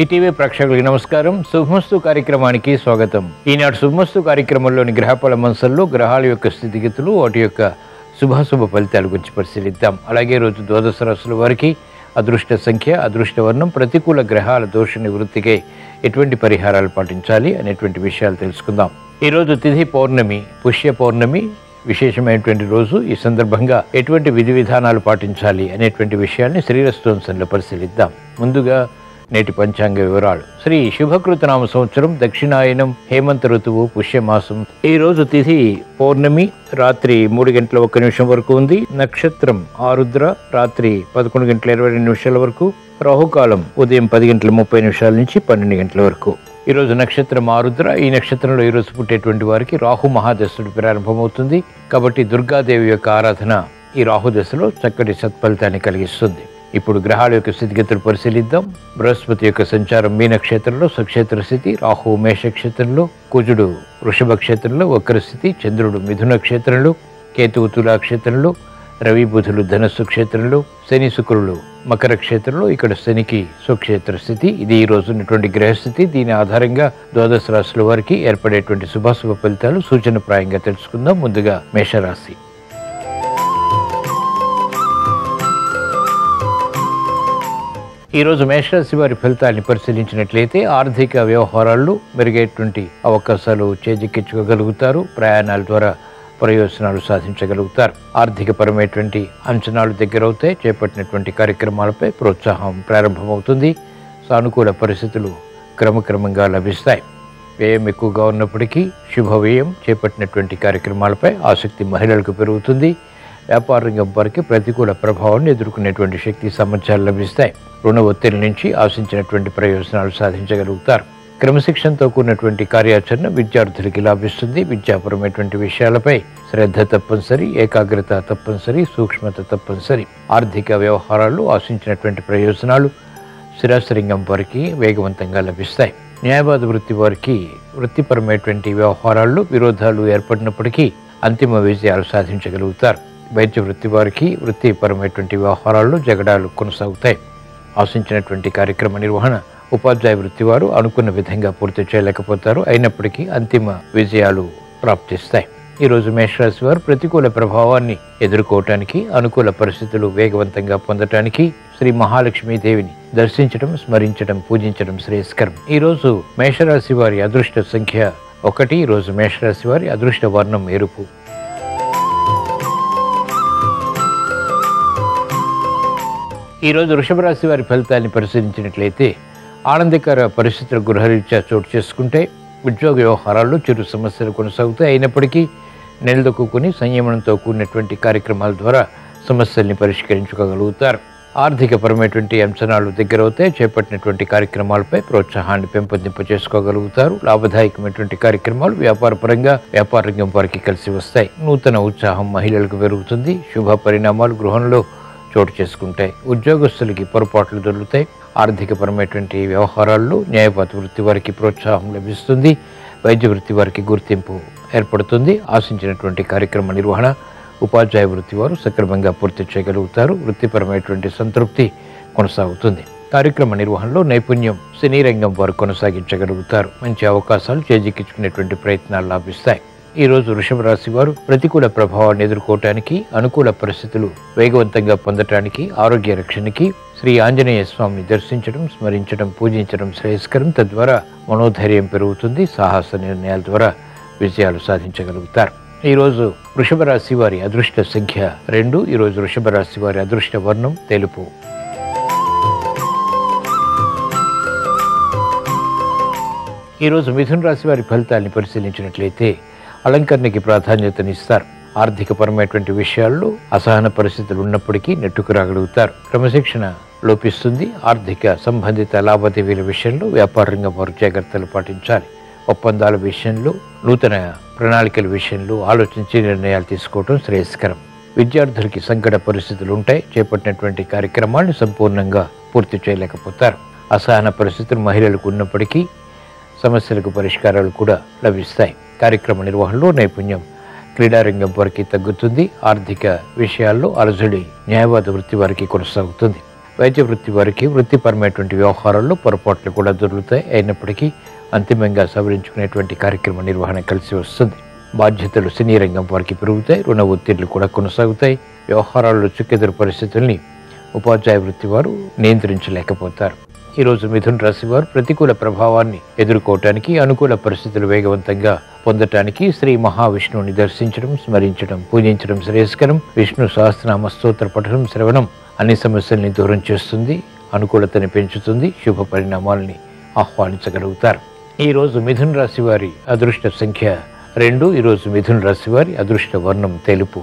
ETV ప్రేక్షకులకి నమస్కారం శుభమస్తు కార్యక్రమానికి స్వాగతం ఈనాడు శుభమస్తు కార్యక్రమంలోని గ్రహఫల మంసల్లో గ్రహాల యొక్క స్థితిగతులు వాటి యొక్క శుభాశుభ ఫలితాల గురించి పరిశీలిద్దాం అలాగే రోజు ద్వాదశ రాశుల వారికి అదృష్ట సంఖ్య అదృష్ట వర్ణం ప్రతికూల గ్రహాల దోష నివృత్తికై ఎటువంటి పరిహారాలు పాటించాలి అనేటువంటి విషయాలు తెలుసుకుందాం ఈరోజు తిథి పౌర్ణమి పుష్య పౌర్ణమి విశేషమైనటువంటి రోజు ఈ సందర్భంగా ఎటువంటి విధి విధానాలు పాటించాలి అనేటువంటి విషయాల్ని శ్రీరస్తోంసంలో పరిశీలిద్దాం ముందుగా నేటి పంచాంగ వివరాలు శ్రీ శుభకృతనామ సంవత్సరం దక్షిణాయనం హేమంత ఋతువు పుష్యమాసం ఈ రోజు తిథి పౌర్ణమి రాత్రి మూడు గంటల ఒక్క నిమిషం వరకు ఉంది నక్షత్రం ఆరుద్ర రాత్రి పదకొండు గంటల ఇరవై రెండు నిమిషాల వరకు రాహుకాలం ఉదయం పది గంటల ముప్పై నిమిషాల నుంచి పన్నెండు గంటల వరకు ఈ రోజు నక్షత్రం ఆరుద్ర ఈ నక్షత్రంలో ఈ రోజు పుట్టేటువంటి వారికి రాహు మహాదశుడు ప్రారంభమవుతుంది కాబట్టి దుర్గాదేవి యొక్క ఆరాధన ఈ రాహు దశలో చక్కటి సత్ఫలితాన్ని కలిగిస్తుంది ఇప్పుడు గ్రహాల యొక్క స్థితిగతులు పరిశీలిద్దాం బృహస్పతి యొక్క సంచారం మీ నక్షత్రంలో సక్షేత్ర స్థితి రాహు మేష క్షేత్రంలో కుజుడు వృషభ క్షేత్రంలో వక్ర స్థితి చంద్రుడు మిథున క్షేత్రంలో కేతువు తులా క్షేత్రంలో రవి బుధులు ధనస్సు క్షేత్రంలో శని శుక్రులు మకర క్షేత్రంలో ఇక్కడ శనికి స్వక్షేత్ర స్థితి ఇది ఈ రోజు ఉన్నటువంటి గ్రహస్థితి దీని ఆధారంగా ద్వాదశ రాశుల వారికి ఏర్పడేటువంటి శుభాశుభ ఫలితాలు సూచనప్రాయంగా తెలుసుకుందాం ముందుగా మేషరాశి ఈరోజు మేషరాశి వారి ఫలితాన్ని పరిశీలించినట్లయితే ఆర్థిక వ్యవహారాల్లో మెరుగైనటువంటి అవకాశాలు చేజిక్కించుకోగలుగుతారు ప్రయాణాల ద్వారా ప్రయోజనాలు సాధించగలుగుతారు ఆర్థిక పరమైనటువంటి అంచనాలు దగ్గరవుతాయి చేపట్టినటువంటి కార్యక్రమాలపై ప్రోత్సాహం ప్రారంభమవుతుంది సానుకూల పరిస్థితులు క్రమక్రమంగా లభిస్తాయి వ్యయం ఎక్కువగా ఉన్నప్పటికీ శుభ వ్యయం చేపట్టినటువంటి కార్యక్రమాలపై ఆసక్తి మహిళలకు పెరుగుతుంది వ్యాపార రంగం వారికి ప్రతికూల ప్రభావాన్ని ఎదుర్కొనేటువంటి శక్తి సామర్థ్యాలు లభిస్తాయి రుణ ఒత్తిడి నుంచి ఆశించినటువంటి ప్రయోజనాలు సాధించగలుగుతారు క్రమశిక్షణతో కూడినటువంటి కార్యాచరణ విద్యార్థులకి లాభిస్తుంది విద్యాపరమైనటువంటి విషయాలపై శ్రద్ధ తప్పనిసరి ఏకాగ్రత తప్పనిసరి సూక్ష్మత తప్పనిసరి ఆర్థిక వ్యవహారాల్లో ఆశించినటువంటి ప్రయోజనాలు స్థిరాస్త్రింగం వారికి వేగవంతంగా లభిస్తాయి న్యాయవాద వృత్తి వారికి వృత్తిపరమైనటువంటి వ్యవహారాల్లో విరోధాలు ఏర్పడినప్పటికీ అంతిమ విజయాలు సాధించగలుగుతారు వైద్య వృత్తి వారికి వృత్తిపరమైనటువంటి వ్యవహారాల్లో జగడాలు కొనసాగుతాయి ఆశించినటువంటి కార్యక్రమ నిర్వహణ ఉపాధ్యాయ వృత్తి వారు అనుకున్న విధంగా పూర్తి చేయలేకపోతారు అయినప్పటికీ అంతిమ విజయాలు ప్రాప్తిస్తాయి ఈ రోజు మేషరాశి వారు ప్రతికూల ప్రభావాన్ని ఎదుర్కోవటానికి అనుకూల పరిస్థితులు వేగవంతంగా పొందటానికి శ్రీ మహాలక్ష్మీ దేవిని దర్శించడం స్మరించడం పూజించడం శ్రేయస్కరం ఈ రోజు మేషరాశి వారి అదృష్ట సంఖ్య ఒకటి ఈ రోజు మేషరాశి వారి అదృష్ట వర్ణం ఎరుపు ఈరోజు వృషభ రాశి వారి ఫలితాన్ని పరిశీలించినట్లయితే ఆనందకర పరిస్థితుల గృహరీత్యా చోటు చేసుకుంటే ఉద్యోగ వ్యవహారాల్లో చిరు సమస్యలు కొనసాగుతాయి అయినప్పటికీ నిలదొక్కుని సంయమనంతో కూడినటువంటి కార్యక్రమాల ద్వారా సమస్యల్ని పరిష్కరించుకోగలుగుతారు ఆర్థిక పరమైనటువంటి అంచనాలు దగ్గరవుతాయి చేపట్టినటువంటి కార్యక్రమాలపై ప్రోత్సాహాన్ని పెంపొందింప చేసుకోగలుగుతారు లాభదాయకమైనటువంటి కార్యక్రమాలు వ్యాపార పరంగా వ్యాపార రంగం వారికి కలిసి వస్తాయి నూతన ఉత్సాహం మహిళలకు పెరుగుతుంది శుభ పరిణామాలు గృహంలో చోటు చేసుకుంటాయి ఉద్యోగస్తులకి పొరపాట్లు దొరుకుతాయి ఆర్థికపరమైనటువంటి వ్యవహారాల్లో న్యాయపాత వృత్తి వారికి ప్రోత్సాహం లభిస్తుంది వైద్య వృత్తి వారికి గుర్తింపు ఏర్పడుతుంది ఆశించినటువంటి కార్యక్రమ నిర్వహణ ఉపాధ్యాయ వృత్తి వారు సక్రమంగా పూర్తి చేయగలుగుతారు వృత్తిపరమైనటువంటి సంతృప్తి కొనసాగుతుంది కార్యక్రమ నిర్వహణలో నైపుణ్యం సినీ రంగం వారు కొనసాగించగలుగుతారు మంచి అవకాశాలు చేజిక్కించుకునేటువంటి ప్రయత్నాలు లాభిస్తాయి ఈ రోజు వృషభ రాశి వారు ప్రతికూల ప్రభావాన్ని ఎదుర్కోవటానికి అనుకూల పరిస్థితులు వేగవంతంగా పొందటానికి ఆరోగ్య రక్షణకి శ్రీ ఆంజనేయ స్వామిని దర్శించడం స్మరించడం పూజించడం శ్రేయస్కరం తద్వారా మనోధైర్యం పెరుగుతుంది సాహస నిర్ణయాల ద్వారా విజయాలు సాధించగలుగుతారు ఈ రోజు వృషభ రాశి వారి అదృష్ట సంఖ్య రెండు ఈ రోజు వృషభ రాశి వారి అదృష్ట వర్ణం తెలుపు ఈరోజు మిథున రాశి వారి ఫలితాన్ని పరిశీలించినట్లయితే అలంకరణకి ప్రాధాన్యతనిస్తారు ఆర్థిక పరమైనటువంటి విషయాల్లో అసహన పరిస్థితులు ఉన్నప్పటికీ నెట్టుకు రాగలుగుతారు క్రమశిక్షణ లోపిస్తుంది ఆర్థిక సంబంధిత లావాదేవీల విషయంలో వ్యాపార రంగం వారు జాగ్రత్తలు పాటించాలి ఒప్పందాల విషయంలో నూతన ప్రణాళికల విషయంలో ఆలోచించి నిర్ణయాలు తీసుకోవడం శ్రేయస్కరం విద్యార్థులకి సంకట పరిస్థితులు ఉంటాయి చేపట్టినటువంటి కార్యక్రమాలను సంపూర్ణంగా పూర్తి చేయలేకపోతారు అసహన పరిస్థితులు మహిళలకు ఉన్నప్పటికీ సమస్యలకు పరిష్కారాలు కూడా లభిస్తాయి కార్యక్రమ నిర్వహణలో నైపుణ్యం క్రీడారంగం వారికి తగ్గుతుంది ఆర్థిక విషయాల్లో అలజడి న్యాయవాద వృత్తి వారికి కొనసాగుతుంది వైద్య వృత్తి వారికి వృత్తిపరమైనటువంటి వ్యవహారాల్లో పొరపాట్లు కూడా దొరుకుతాయి అయినప్పటికీ అంతిమంగా సవరించుకునేటువంటి కార్యక్రమ నిర్వహణ కలిసి వస్తుంది బాధ్యతలు సినీ రంగం వారికి పెరుగుతాయి రుణ ఒత్తిళ్లు కూడా కొనసాగుతాయి వ్యవహారాల్లో చుక్కెదురు పరిస్థితుల్ని ఉపాధ్యాయ వృత్తి వారు నియంత్రించలేకపోతారు ఈరోజు మిథున్ రాశి వారు ప్రతికూల ప్రభావాన్ని ఎదుర్కోవటానికి అనుకూల పరిస్థితులు వేగవంతంగా పొందటానికి శ్రీ మహావిష్ణువుని దర్శించడం స్మరించడం పూజించడం శ్రేయస్కరం విష్ణు సహస్రనామ స్తోత్ర పఠనం శ్రవణం అన్ని సమస్యల్ని దూరం చేస్తుంది అనుకూలతని పెంచుతుంది శుభ పరిణామాలని ఆహ్వానించగలుగుతారు ఈ రోజు మిథున్ రాశి వారి అదృష్ట సంఖ్య రెండు ఈరోజు మిథున్ రాశి వారి అదృష్ట వర్ణం తెలుపు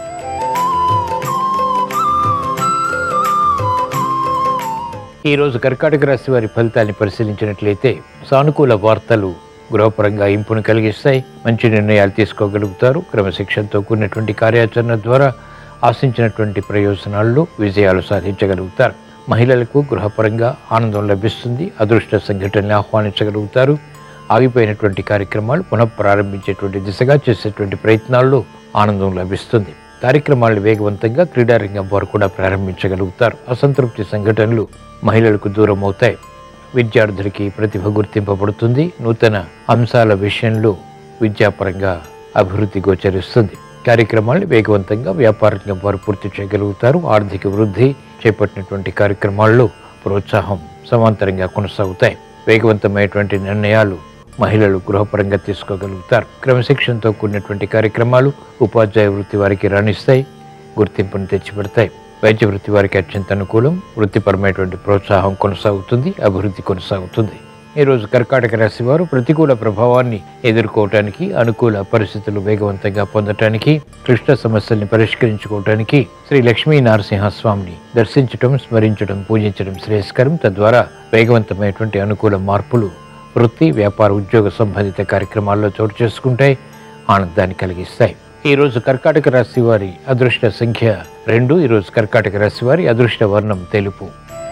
ఈ రోజు కర్కాటక రాశి వారి ఫలితాన్ని పరిశీలించినట్లయితే సానుకూల వార్తలు గృహపరంగా ఇంపును కలిగిస్తాయి మంచి నిర్ణయాలు తీసుకోగలుగుతారు క్రమశిక్షణతో కూడినటువంటి కార్యాచరణ ద్వారా ఆశించినటువంటి ప్రయోజనాల్లో విజయాలు సాధించగలుగుతారు మహిళలకు గృహపరంగా ఆనందం లభిస్తుంది అదృష్ట సంఘటనలు ఆహ్వానించగలుగుతారు ఆగిపోయినటువంటి కార్యక్రమాలు పునఃప్రారంభించేటువంటి దిశగా చేసేటువంటి ప్రయత్నాల్లో ఆనందం లభిస్తుంది కార్యక్రమాలను వేగవంతంగా క్రీడారంగం వారు కూడా ప్రారంభించగలుగుతారు అసంతృప్తి సంఘటనలు మహిళలకు దూరం అవుతాయి విద్యార్థులకి ప్రతిభ గుర్తింపబడుతుంది నూతన అంశాల విషయంలో విద్యాపరంగా అభివృద్ధి గోచరిస్తుంది కార్యక్రమాలను వేగవంతంగా వ్యాపారంగా వారు పూర్తి చేయగలుగుతారు ఆర్థిక వృద్ధి చేపట్టినటువంటి కార్యక్రమాల్లో ప్రోత్సాహం సమాంతరంగా కొనసాగుతాయి వేగవంతమైనటువంటి నిర్ణయాలు మహిళలు గృహపరంగా తీసుకోగలుగుతారు క్రమశిక్షణతో కూడినటువంటి కార్యక్రమాలు ఉపాధ్యాయ వృత్తి వారికి రాణిస్తాయి గుర్తింపును తెచ్చిపెడతాయి వైద్య వృత్తి వారికి అత్యంత అనుకూలం వృత్తిపరమైనటువంటి ప్రోత్సాహం కొనసాగుతుంది అభివృద్ధి కొనసాగుతుంది ఈరోజు కర్కాటక రాశి వారు ప్రతికూల ప్రభావాన్ని ఎదుర్కోవటానికి అనుకూల పరిస్థితులు వేగవంతంగా పొందటానికి క్లిష్ట సమస్యల్ని పరిష్కరించుకోవటానికి శ్రీ లక్ష్మీ నరసింహస్వామిని దర్శించటం స్మరించడం పూజించడం శ్రేయస్కరం తద్వారా వేగవంతమైనటువంటి అనుకూల మార్పులు వృత్తి వ్యాపార ఉద్యోగ సంబంధిత కార్యక్రమాల్లో చోటు చేసుకుంటాయి ఆనందాన్ని కలిగిస్తాయి ఈ రోజు కర్కాటక రాశి వారి అదృష్ట సంఖ్య రెండు ఈ రోజు కర్కాటక రాశి వారి అదృష్ట వర్ణం తెలుపు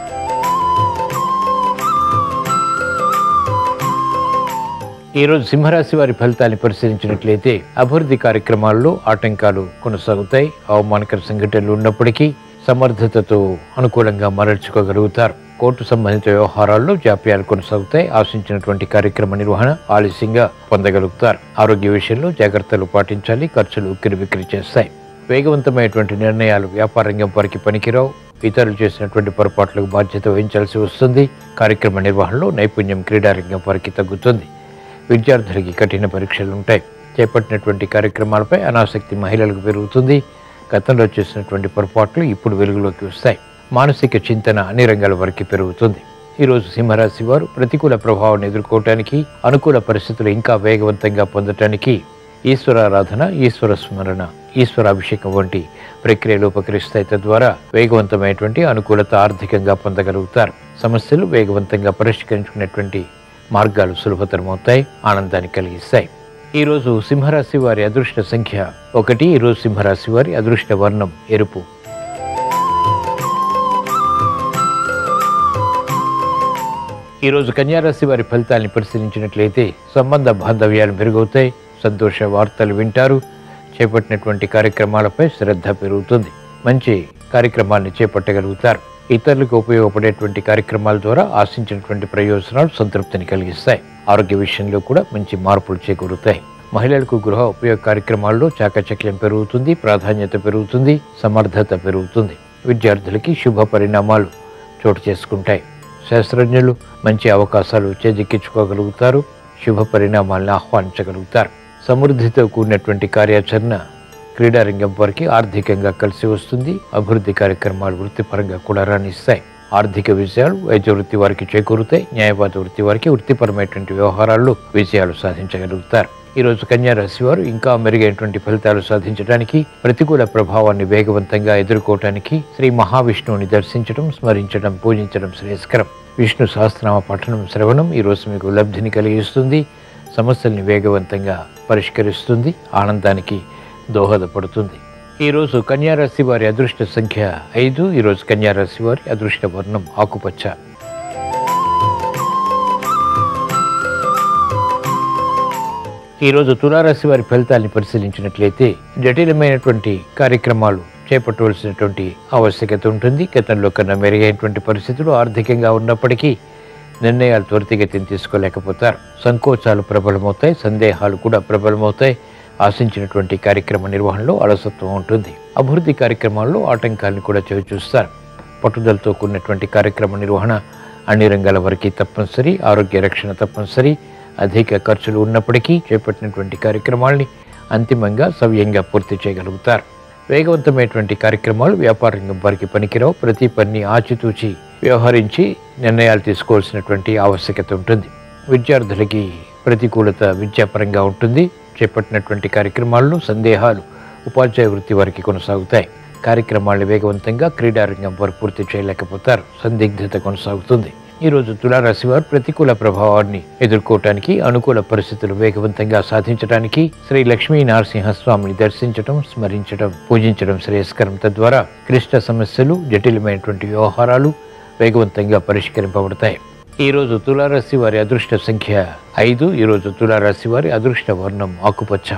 ఈ రోజు సింహరాశి వారి ఫలితాన్ని పరిశీలించినట్లయితే అభివృద్ధి కార్యక్రమాల్లో ఆటంకాలు కొనసాగుతాయి అవమానకర సంఘటనలు ఉన్నప్పటికీ సమర్థతతో అనుకూలంగా మరల్చుకోగలుగుతారు కోర్టు సంబంధిత వ్యవహారాల్లో జాప్యాలు కొనసాగుతాయి ఆశించినటువంటి కార్యక్రమ నిర్వహణ ఆలస్యంగా పొందగలుగుతారు ఆరోగ్య విషయంలో జాగ్రత్తలు పాటించాలి ఖర్చులు ఉక్కిరి చేస్తాయి వేగవంతమైనటువంటి నిర్ణయాలు వ్యాపారంగం వారికి పనికిరావు ఇతరులు చేసినటువంటి పొరపాట్లకు బాధ్యత వహించాల్సి వస్తుంది కార్యక్రమ నిర్వహణలో నైపుణ్యం క్రీడారంగం వారికి తగ్గుతుంది విద్యార్థులకి కఠిన పరీక్షలు ఉంటాయి చేపట్టినటువంటి కార్యక్రమాలపై అనాసక్తి మహిళలకు పెరుగుతుంది గతంలో చేసినటువంటి పొరపాట్లు ఇప్పుడు వెలుగులోకి వస్తాయి మానసిక చింతన అన్ని రంగాల వరకు పెరుగుతుంది ఈరోజు సింహరాశి వారు ప్రతికూల ప్రభావాన్ని ఎదుర్కోవటానికి అనుకూల పరిస్థితులు ఇంకా వేగవంతంగా పొందటానికి ఈశ్వరారాధన ఈశ్వర స్మరణ ఈశ్వరాభిషేకం వంటి ప్రక్రియలు ఉపకరిస్తాయి తద్వారా వేగవంతమైనటువంటి అనుకూలత ఆర్థికంగా పొందగలుగుతారు సమస్యలు వేగవంతంగా పరిష్కరించుకునేటువంటి మార్గాలు సులభతరమవుతాయి ఆనందాన్ని కలిగిస్తాయి ఈ రోజు సింహరాశి వారి అదృష్ట సంఖ్య ఒకటి ఈ రోజు సింహరాశి వారి అదృష్ట వర్ణం ఎరుపు ఈ రోజు కన్యారాశి వారి ఫలితాన్ని పరిశీలించినట్లయితే సంబంధ బాంధవ్యాలు మెరుగవుతాయి సంతోష వార్తలు వింటారు చేపట్టినటువంటి కార్యక్రమాలపై శ్రద్ధ పెరుగుతుంది మంచి కార్యక్రమాన్ని చేపట్టగలుగుతారు ఇతరులకు ఉపయోగపడేటువంటి కార్యక్రమాల ద్వారా ఆశించినటువంటి ప్రయోజనాలు సంతృప్తిని కలిగిస్తాయి ఆరోగ్య విషయంలో కూడా మంచి మార్పులు చేకూరుతాయి మహిళలకు గృహ ఉపయోగ కార్యక్రమాల్లో చాకచక్యం పెరుగుతుంది ప్రాధాన్యత పెరుగుతుంది సమర్థత పెరుగుతుంది విద్యార్థులకి శుభ పరిణామాలు చోటు చేసుకుంటాయి శాస్త్రజ్ఞులు మంచి అవకాశాలు చేజిక్కించుకోగలుగుతారు శుభ పరిణామాలను ఆహ్వానించగలుగుతారు సమృద్ధితో కూడినటువంటి కార్యాచరణ క్రీడారంగం వారికి ఆర్థికంగా కలిసి వస్తుంది అభివృద్ధి కార్యక్రమాలు వృత్తిపరంగా కూడా రాణిస్తాయి ఆర్థిక విజయాలు వైద్య వృత్తి వారికి చేకూరుతాయి న్యాయవాద వృత్తి వారికి వృత్తిపరమైనటువంటి వ్యవహారాల్లో విజయాలు సాధించగలుగుతారు ఈ రోజు కన్యా రాశి వారు ఇంకా మెరుగైనటువంటి ఫలితాలు సాధించడానికి ప్రతికూల ప్రభావాన్ని వేగవంతంగా ఎదుర్కోవటానికి శ్రీ మహావిష్ణువుని దర్శించడం స్మరించడం పూజించడం శ్రేయస్కరం విష్ణు సహస్రనామ పఠనం శ్రవణం ఈ రోజు మీకు లబ్ధిని కలిగిస్తుంది సమస్యల్ని వేగవంతంగా పరిష్కరిస్తుంది ఆనందానికి దోహదపడుతుంది ఈరోజు కన్యారాశి వారి అదృష్ట సంఖ్య ఐదు ఈరోజు కన్యారాశి వారి అదృష్ట వర్ణం ఆకుపచ్చ ఈరోజు తులారాశి వారి ఫలితాన్ని పరిశీలించినట్లయితే జటిలమైనటువంటి కార్యక్రమాలు చేపట్టవలసినటువంటి ఆవశ్యకత ఉంటుంది గతంలో కన్నా మెరుగైనటువంటి పరిస్థితులు ఆర్థికంగా ఉన్నప్పటికీ నిర్ణయాలు త్వరితగతిని తీసుకోలేకపోతారు సంకోచాలు ప్రబలమవుతాయి సందేహాలు కూడా ప్రబలమవుతాయి ఆశించినటువంటి కార్యక్రమ నిర్వహణలో అలసత్వం ఉంటుంది అభివృద్ధి కార్యక్రమాల్లో ఆటంకాలను కూడా చవి చూస్తారు పట్టుదలతో కూడినటువంటి కార్యక్రమ నిర్వహణ అన్ని రంగాల వరకు తప్పనిసరి ఆరోగ్య రక్షణ తప్పనిసరి అధిక ఖర్చులు ఉన్నప్పటికీ చేపట్టినటువంటి కార్యక్రమాల్ని అంతిమంగా సవ్యంగా పూర్తి చేయగలుగుతారు వేగవంతమైనటువంటి కార్యక్రమాలు వ్యాపార రంగం వారికి పనికిరావు ప్రతి పని ఆచితూచి వ్యవహరించి నిర్ణయాలు తీసుకోవాల్సినటువంటి ఆవశ్యకత ఉంటుంది విద్యార్థులకి ప్రతికూలత విద్యాపరంగా ఉంటుంది చేపట్టినటువంటి కార్యక్రమాల్లో సందేహాలు ఉపాధ్యాయ వృత్తి వారికి కొనసాగుతాయి కార్యక్రమాలను వేగవంతంగా క్రీడారంగం వారు పూర్తి చేయలేకపోతారు సందిగ్ధత కొనసాగుతుంది ఈ రోజు తులారాశి వారు ప్రతికూల ప్రభావాన్ని ఎదుర్కోవటానికి అనుకూల పరిస్థితులు వేగవంతంగా సాధించడానికి శ్రీ లక్ష్మీ నరసింహస్వామిని దర్శించడం స్మరించడం పూజించడం శ్రేయస్కరం తద్వారా క్లిష్ట సమస్యలు జటిలమైనటువంటి వ్యవహారాలు వేగవంతంగా పరిష్కరింపబడతాయి ఈ రోజు తులారాశి వారి అదృష్ట సంఖ్య ఐదు ఈ రోజు తులారాశి వారి అదృష్ట వర్ణం ఆకుపచ్చ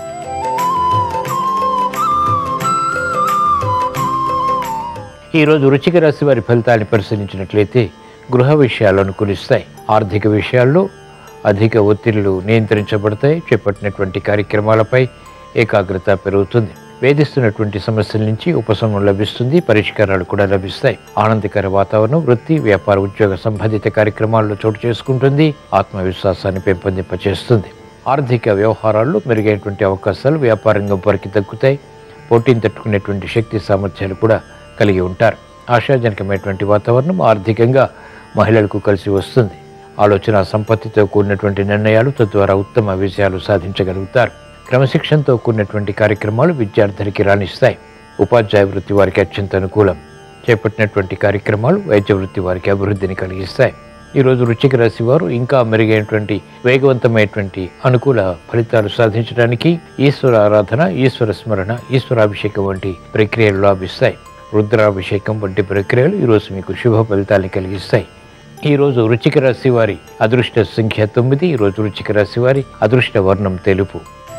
ఈ రోజు వృచ్చిక రాశి వారి ఫలితాన్ని పరిశీలించినట్లయితే గృహ విషయాలు అనుకూలిస్తాయి ఆర్థిక విషయాల్లో అధిక ఒత్తిళ్లు నియంత్రించబడతాయి చేపట్టినటువంటి కార్యక్రమాలపై ఏకాగ్రత పెరుగుతుంది వేధిస్తున్నటువంటి సమస్యల నుంచి ఉపశమనం లభిస్తుంది పరిష్కారాలు కూడా లభిస్తాయి ఆనందకర వాతావరణం వృత్తి వ్యాపార ఉద్యోగ సంబంధిత కార్యక్రమాల్లో చోటు చేసుకుంటుంది ఆత్మవిశ్వాసాన్ని పెంపొందింపచేస్తుంది ఆర్థిక వ్యవహారాల్లో మెరుగైనటువంటి అవకాశాలు వ్యాపారంగం వారికి దక్కుతాయి పోటీని తట్టుకునేటువంటి శక్తి సామర్థ్యాలు కూడా కలిగి ఉంటారు ఆశాజనకమైనటువంటి వాతావరణం ఆర్థికంగా మహిళలకు కలిసి వస్తుంది ఆలోచన సంపత్తితో కూడినటువంటి నిర్ణయాలు తద్వారా ఉత్తమ విజయాలు సాధించగలుగుతారు క్రమశిక్షణతో కూడినటువంటి కార్యక్రమాలు విద్యార్థులకి రాణిస్తాయి ఉపాధ్యాయ వృత్తి వారికి అత్యంత అనుకూలం చేపట్టినటువంటి కార్యక్రమాలు వైద్య వృత్తి వారికి అభివృద్ధిని కలిగిస్తాయి ఈరోజు రుచిక రాశి వారు ఇంకా మెరుగైనటువంటి వేగవంతమైనటువంటి అనుకూల ఫలితాలు సాధించడానికి ఈశ్వర ఆరాధన ఈశ్వర స్మరణ ఈశ్వరాభిషేకం వంటి ప్రక్రియలు లాభిస్తాయి రుద్రాభిషేకం వంటి ప్రక్రియలు ఈరోజు మీకు శుభ ఫలితాన్ని కలిగిస్తాయి ఈ రోజు వృచ్చిక రాశి వారి అదృష్ట సంఖ్య తొమ్మిది ఈ రోజు వృచ్చిక రాశి వారి అదృష్ట వర్ణం తెలుపు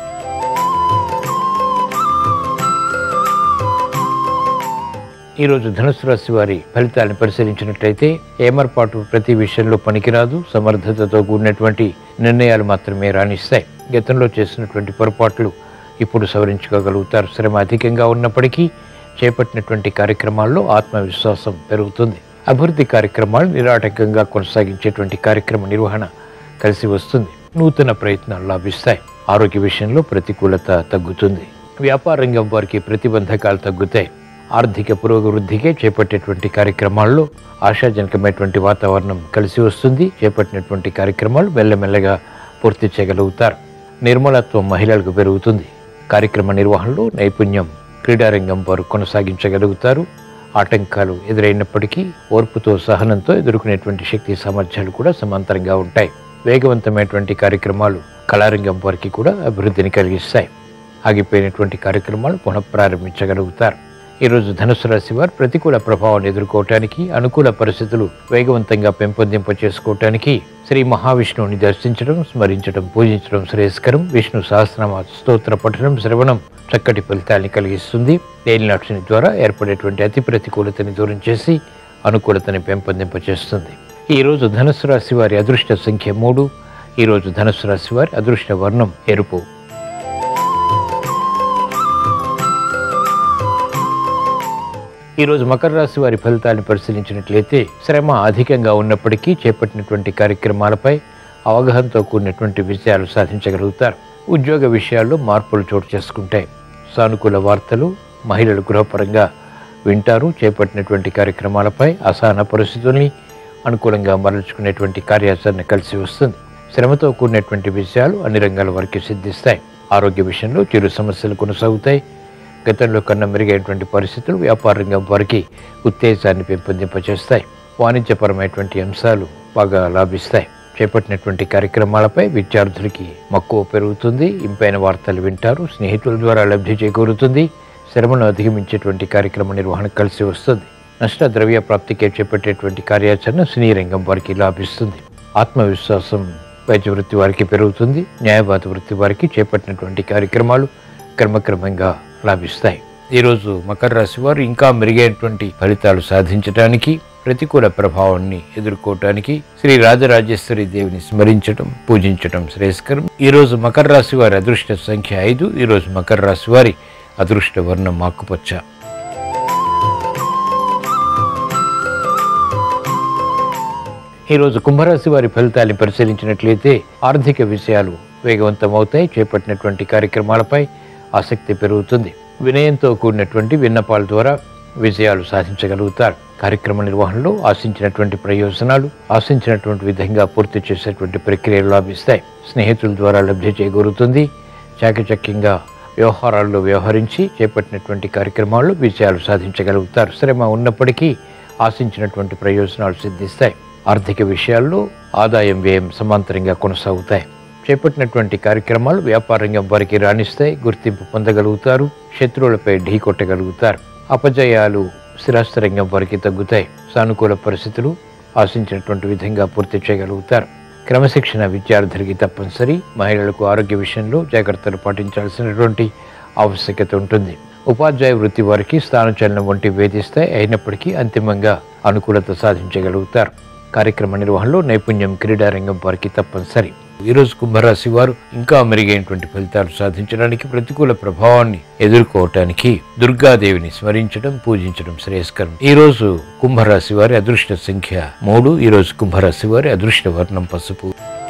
ఈ రోజు ధనుసు రాశి వారి ఫలితాలను పరిశీలించినట్లయితే ఏమర్పాటు ప్రతి విషయంలో పనికిరాదు సమర్థతతో కూడినటువంటి నిర్ణయాలు మాత్రమే రాణిస్తాయి గతంలో చేసినటువంటి పొరపాట్లు ఇప్పుడు సవరించుకోగలుగుతారు శ్రమ అధికంగా ఉన్నప్పటికీ చేపట్టినటువంటి కార్యక్రమాల్లో ఆత్మవిశ్వాసం పెరుగుతుంది అభివృద్ధి కార్యక్రమాలు నిరాటకంగా కొనసాగించేటువంటి కార్యక్రమ నిర్వహణ కలిసి వస్తుంది నూతన ప్రయత్నాలు లాభిస్తాయి ఆరోగ్య విషయంలో ప్రతికూలత తగ్గుతుంది వ్యాపార రంగం వారికి ప్రతిబంధకాలు తగ్గుతాయి ఆర్థిక పురోభివృద్ధికే చేపట్టేటువంటి కార్యక్రమాల్లో ఆశాజనకమైనటువంటి వాతావరణం కలిసి వస్తుంది చేపట్టినటువంటి కార్యక్రమాలు మెల్లమెల్లగా పూర్తి చేయగలుగుతారు నిర్మలత్వం మహిళలకు పెరుగుతుంది కార్యక్రమ నిర్వహణలో నైపుణ్యం క్రీడారంగం వారు కొనసాగించగలుగుతారు ఆటంకాలు ఎదురైనప్పటికీ ఓర్పుతో సహనంతో ఎదుర్కొనేటువంటి శక్తి సామర్థ్యాలు కూడా సమాంతరంగా ఉంటాయి వేగవంతమైనటువంటి కార్యక్రమాలు కళారంగం వారికి కూడా అభివృద్ధిని కలిగిస్తాయి ఆగిపోయినటువంటి కార్యక్రమాలు పునఃప్రారంభించగలుగుతారు ఈరోజు ధనుసు రాశి వారు ప్రతికూల ప్రభావాన్ని ఎదుర్కోవటానికి అనుకూల పరిస్థితులు వేగవంతంగా పెంపొందింప చేసుకోవటానికి శ్రీ మహావిష్ణువుని దర్శించడం స్మరించడం పూజించడం శ్రేయస్కరం విష్ణు సహస్రనామ స్తోత్ర పఠనం శ్రవణం చక్కటి ఫలితాన్ని కలిగిస్తుంది ఏలినాక్షిని ద్వారా ఏర్పడేటువంటి అతి ప్రతికూలతని దూరం చేసి అనుకూలతని పెంపొందింపచేస్తుంది ఈ రోజు ధనుసు రాశి వారి అదృష్ట సంఖ్య మూడు ఈ రోజు ధనుసు రాశి వారి అదృష్ట వర్ణం ఎరుపు ఈరోజు మకర రాశి వారి ఫలితాలను పరిశీలించినట్లయితే శ్రమ అధికంగా ఉన్నప్పటికీ చేపట్టినటువంటి కార్యక్రమాలపై అవగాహనతో కూడినటువంటి విజయాలు సాధించగలుగుతారు ఉద్యోగ విషయాల్లో మార్పులు చోటు చేసుకుంటాయి సానుకూల వార్తలు మహిళలు గృహపరంగా వింటారు చేపట్టినటువంటి కార్యక్రమాలపై అసహన పరిస్థితుల్ని అనుకూలంగా మరల్చుకునేటువంటి కార్యాచరణ కలిసి వస్తుంది శ్రమతో కూడినటువంటి విషయాలు అన్ని రంగాల వరకు సిద్ధిస్తాయి ఆరోగ్య విషయంలో చిరు సమస్యలు కొనసాగుతాయి గతంలో కన్నా మెరుగైనటువంటి పరిస్థితులు వ్యాపార రంగం వారికి ఉత్తేజాన్ని పెంపొందింపచేస్తాయి వాణిజ్యపరమైనటువంటి అంశాలు బాగా లాభిస్తాయి చేపట్టినటువంటి కార్యక్రమాలపై విద్యార్థులకి మక్కువ పెరుగుతుంది ఇంపైన వార్తలు వింటారు స్నేహితుల ద్వారా లబ్ధి చేకూరుతుంది శ్రమను అధిగమించేటువంటి కార్యక్రమ నిర్వహణ కలిసి వస్తుంది నష్ట ద్రవ్య ప్రాప్తికే చేపట్టేటువంటి కార్యాచరణ సినీ రంగం వారికి లాభిస్తుంది ఆత్మవిశ్వాసం వైద్య వృత్తి వారికి పెరుగుతుంది న్యాయవాద వృత్తి వారికి చేపట్టినటువంటి కార్యక్రమాలు క్రమక్రమంగా లాభిస్తాయి ఈరోజు మకర రాశి వారు ఇంకా మెరుగైనటువంటి ఫలితాలు సాధించడానికి ప్రతికూల ప్రభావాన్ని ఎదుర్కోవటానికి శ్రీ రాజరాజేశ్వరి దేవిని స్మరించడం పూజించడం శ్రేయస్కరం ఈ రోజు మకర రాశి వారి అదృష్ట సంఖ్య ఐదు ఈ రోజు మకర రాశి వారి అదృష్ట వర్ణం ఆకుపచ్చ ఈరోజు కుంభరాశి వారి ఫలితాన్ని పరిశీలించినట్లయితే ఆర్థిక విషయాలు వేగవంతమవుతాయి చేపట్టినటువంటి కార్యక్రమాలపై ఆసక్తి పెరుగుతుంది వినయంతో కూడినటువంటి విన్నపాల ద్వారా విజయాలు సాధించగలుగుతారు కార్యక్రమ నిర్వహణలో ఆశించినటువంటి ప్రయోజనాలు ఆశించినటువంటి విధంగా పూర్తి చేసేటువంటి ప్రక్రియలు లాభిస్తాయి స్నేహితుల ద్వారా లబ్ధి చేకూరుతుంది చాకచక్యంగా వ్యవహారాల్లో వ్యవహరించి చేపట్టినటువంటి కార్యక్రమాల్లో విజయాలు సాధించగలుగుతారు శ్రమ ఉన్నప్పటికీ ఆశించినటువంటి ప్రయోజనాలు సిద్ధిస్తాయి ఆర్థిక విషయాల్లో ఆదాయం వ్యయం సమాంతరంగా కొనసాగుతాయి చేపట్టినటువంటి కార్యక్రమాలు వ్యాపార రంగం వారికి రాణిస్తాయి గుర్తింపు పొందగలుగుతారు శత్రువులపై ఢీ కొట్టగలుగుతారు అపజయాలు స్థిరాస్తి రంగం వారికి తగ్గుతాయి సానుకూల పరిస్థితులు ఆశించినటువంటి విధంగా పూర్తి చేయగలుగుతారు క్రమశిక్షణ విద్యార్థులకి తప్పనిసరి మహిళలకు ఆరోగ్య విషయంలో జాగ్రత్తలు పాటించాల్సినటువంటి ఆవశ్యకత ఉంటుంది ఉపాధ్యాయ వృత్తి వారికి స్థానచలనం వంటి వేధిస్తాయి అయినప్పటికీ అంతిమంగా అనుకూలత సాధించగలుగుతారు కార్యక్రమ నిర్వహణలో నైపుణ్యం క్రీడారంగం వారికి తప్పనిసరి ఈరోజు కుంభరాశి వారు ఇంకా మెరుగైనటువంటి ఫలితాలు సాధించడానికి ప్రతికూల ప్రభావాన్ని ఎదుర్కోవటానికి దుర్గాదేవిని స్మరించడం పూజించడం శ్రేయస్కరం ఈ రోజు కుంభరాశి వారి అదృష్ట సంఖ్య మూడు ఈ రోజు కుంభరాశి వారి అదృష్ట వర్ణం పసుపు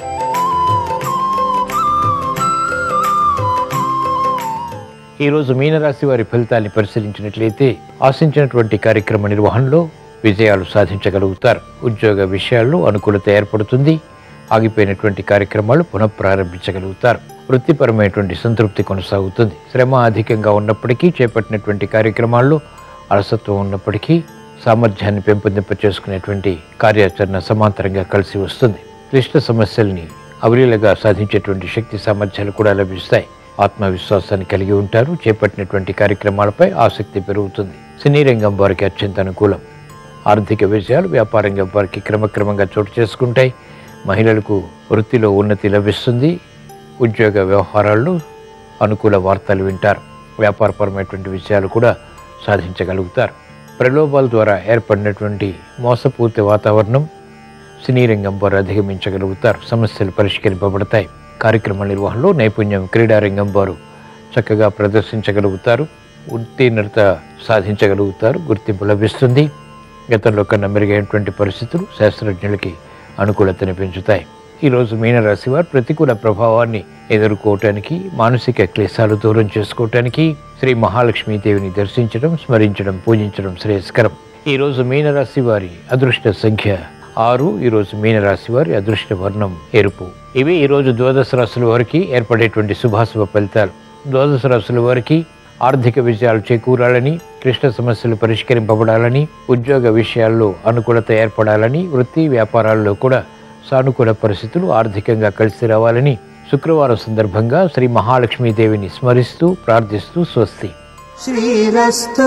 ఈరోజు మీనరాశి వారి ఫలితాన్ని పరిశీలించినట్లయితే ఆశించినటువంటి కార్యక్రమ నిర్వహణలో విజయాలు సాధించగలుగుతారు ఉద్యోగ విషయాల్లో అనుకూలత ఏర్పడుతుంది ఆగిపోయినటువంటి కార్యక్రమాలు పునఃప్రారంభించగలుగుతారు వృత్తిపరమైనటువంటి సంతృప్తి కొనసాగుతుంది శ్రమ అధికంగా ఉన్నప్పటికీ చేపట్టినటువంటి కార్యక్రమాల్లో అలసత్వం ఉన్నప్పటికీ సామర్థ్యాన్ని పెంపొందింప చేసుకునేటువంటి కార్యాచరణ సమాంతరంగా కలిసి వస్తుంది క్లిష్ట సమస్యల్ని అవలీలగా సాధించేటువంటి శక్తి సామర్థ్యాలు కూడా లభిస్తాయి ఆత్మవిశ్వాసాన్ని కలిగి ఉంటారు చేపట్టినటువంటి కార్యక్రమాలపై ఆసక్తి పెరుగుతుంది సినీ రంగం వారికి అత్యంత అనుకూలం ఆర్థిక విషయాలు వ్యాపారంగం వారికి క్రమక్రమంగా చోటు చేసుకుంటాయి మహిళలకు వృత్తిలో ఉన్నతి లభిస్తుంది ఉద్యోగ వ్యవహారాల్లో అనుకూల వార్తలు వింటారు వ్యాపారపరమైనటువంటి విషయాలు కూడా సాధించగలుగుతారు ప్రలోభాల ద్వారా ఏర్పడినటువంటి మోసపూర్తి వాతావరణం సినీ రంగం వారు అధిగమించగలుగుతారు సమస్యలు పరిష్కరింపబడతాయి కార్యక్రమ నిర్వహణలో నైపుణ్యం క్రీడారంగం వారు చక్కగా ప్రదర్శించగలుగుతారు ఉత్తీర్ణత సాధించగలుగుతారు గుర్తింపు లభిస్తుంది గతంలో కన్నా మెరుగైనటువంటి పరిస్థితులు శాస్త్రజ్ఞులకి అనుకూలతని పెంచుతాయి ఈరోజు మీనరాశి వారు ప్రతికూల ప్రభావాన్ని ఎదుర్కోవటానికి మానసిక క్లేశాలు దూరం చేసుకోవటానికి శ్రీ మహాలక్ష్మీదేవిని దర్శించడం స్మరించడం పూజించడం శ్రేయస్కరం ఈరోజు మీనరాశి వారి అదృష్ట సంఖ్య ఆరు ఈరోజు మీనరాశి వారి అదృష్ట వర్ణం ఎరుపు ఇవి ఈరోజు ద్వాదశ రాశుల వారికి ఏర్పడేటువంటి శుభాశుభ ఫలితాలు ద్వాదశ రాశుల వారికి ఆర్థిక విజయాలు చేకూరాలని క్లిష్ట సమస్యలు పరిష్కరింపబడాలని ఉద్యోగ విషయాల్లో అనుకూలత ఏర్పడాలని వృత్తి వ్యాపారాల్లో కూడా సానుకూల పరిస్థితులు ఆర్థికంగా కలిసి రావాలని శుక్రవారం సందర్భంగా శ్రీ మహాలక్ష్మీదేవిని స్మరిస్తూ ప్రార్థిస్తూ స్వస్తి శ్రీరస్తు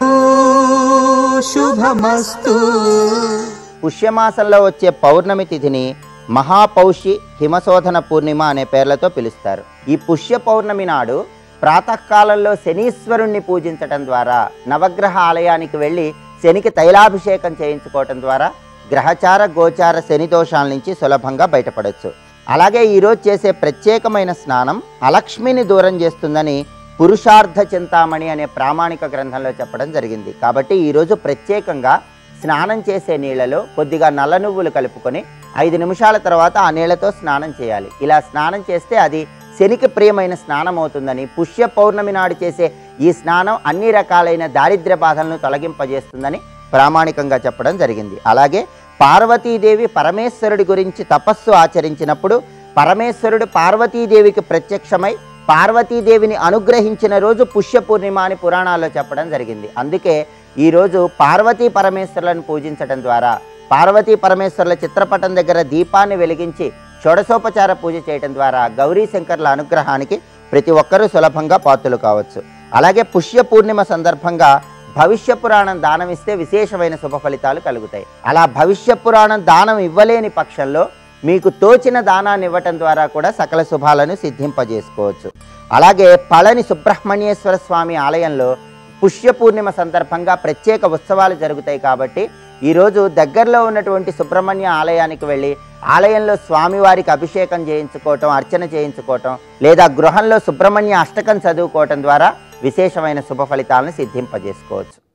శుభమస్తు పుష్యమాసంలో వచ్చే పౌర్ణమి తిథిని మహాపౌషి హిమశోధన పూర్ణిమ అనే పేర్లతో పిలుస్తారు ఈ పుష్య పౌర్ణమి నాడు ప్రాతకాలంలో శనీశ్వరుణ్ణి పూజించటం ద్వారా నవగ్రహ ఆలయానికి వెళ్ళి శనికి తైలాభిషేకం చేయించుకోవటం ద్వారా గ్రహచార గోచార శని దోషాల నుంచి సులభంగా బయటపడవచ్చు అలాగే ఈరోజు చేసే ప్రత్యేకమైన స్నానం అలక్ష్మిని దూరం చేస్తుందని పురుషార్థ చింతామణి అనే ప్రామాణిక గ్రంథంలో చెప్పడం జరిగింది కాబట్టి ఈరోజు ప్రత్యేకంగా స్నానం చేసే నీళ్ళలో కొద్దిగా నల్ల నువ్వులు కలుపుకొని ఐదు నిమిషాల తర్వాత ఆ నీళ్ళతో స్నానం చేయాలి ఇలా స్నానం చేస్తే అది శనికి ప్రియమైన స్నానం అవుతుందని పుష్య పౌర్ణమి నాడు చేసే ఈ స్నానం అన్ని రకాలైన దారిద్ర్య బాధలను తొలగింపజేస్తుందని ప్రామాణికంగా చెప్పడం జరిగింది అలాగే పార్వతీదేవి పరమేశ్వరుడి గురించి తపస్సు ఆచరించినప్పుడు పరమేశ్వరుడు పార్వతీదేవికి ప్రత్యక్షమై పార్వతీదేవిని అనుగ్రహించిన రోజు పుష్య పూర్ణిమ అని పురాణాల్లో చెప్పడం జరిగింది అందుకే ఈరోజు పార్వతీ పరమేశ్వరులను పూజించడం ద్వారా పార్వతీ పరమేశ్వరుల చిత్రపటం దగ్గర దీపాన్ని వెలిగించి షోడశోపచార పూజ చేయడం ద్వారా గౌరీ శంకర్ల అనుగ్రహానికి ప్రతి ఒక్కరూ సులభంగా పాత్రలు కావచ్చు అలాగే పుష్య పూర్ణిమ సందర్భంగా భవిష్య పురాణం దానం ఇస్తే విశేషమైన శుభ ఫలితాలు కలుగుతాయి అలా భవిష్య పురాణం దానం ఇవ్వలేని పక్షంలో మీకు తోచిన దానాన్ని ఇవ్వటం ద్వారా కూడా సకల శుభాలను సిద్ధింపజేసుకోవచ్చు అలాగే పళని సుబ్రహ్మణ్యేశ్వర స్వామి ఆలయంలో పుష్య పూర్ణిమ సందర్భంగా ప్రత్యేక ఉత్సవాలు జరుగుతాయి కాబట్టి ఈరోజు దగ్గరలో ఉన్నటువంటి సుబ్రహ్మణ్య ఆలయానికి వెళ్ళి ఆలయంలో స్వామివారికి అభిషేకం చేయించుకోవటం అర్చన చేయించుకోవటం లేదా గృహంలో సుబ్రహ్మణ్య అష్టకం చదువుకోవటం ద్వారా విశేషమైన శుభ ఫలితాలను సిద్ధింపజేసుకోవచ్చు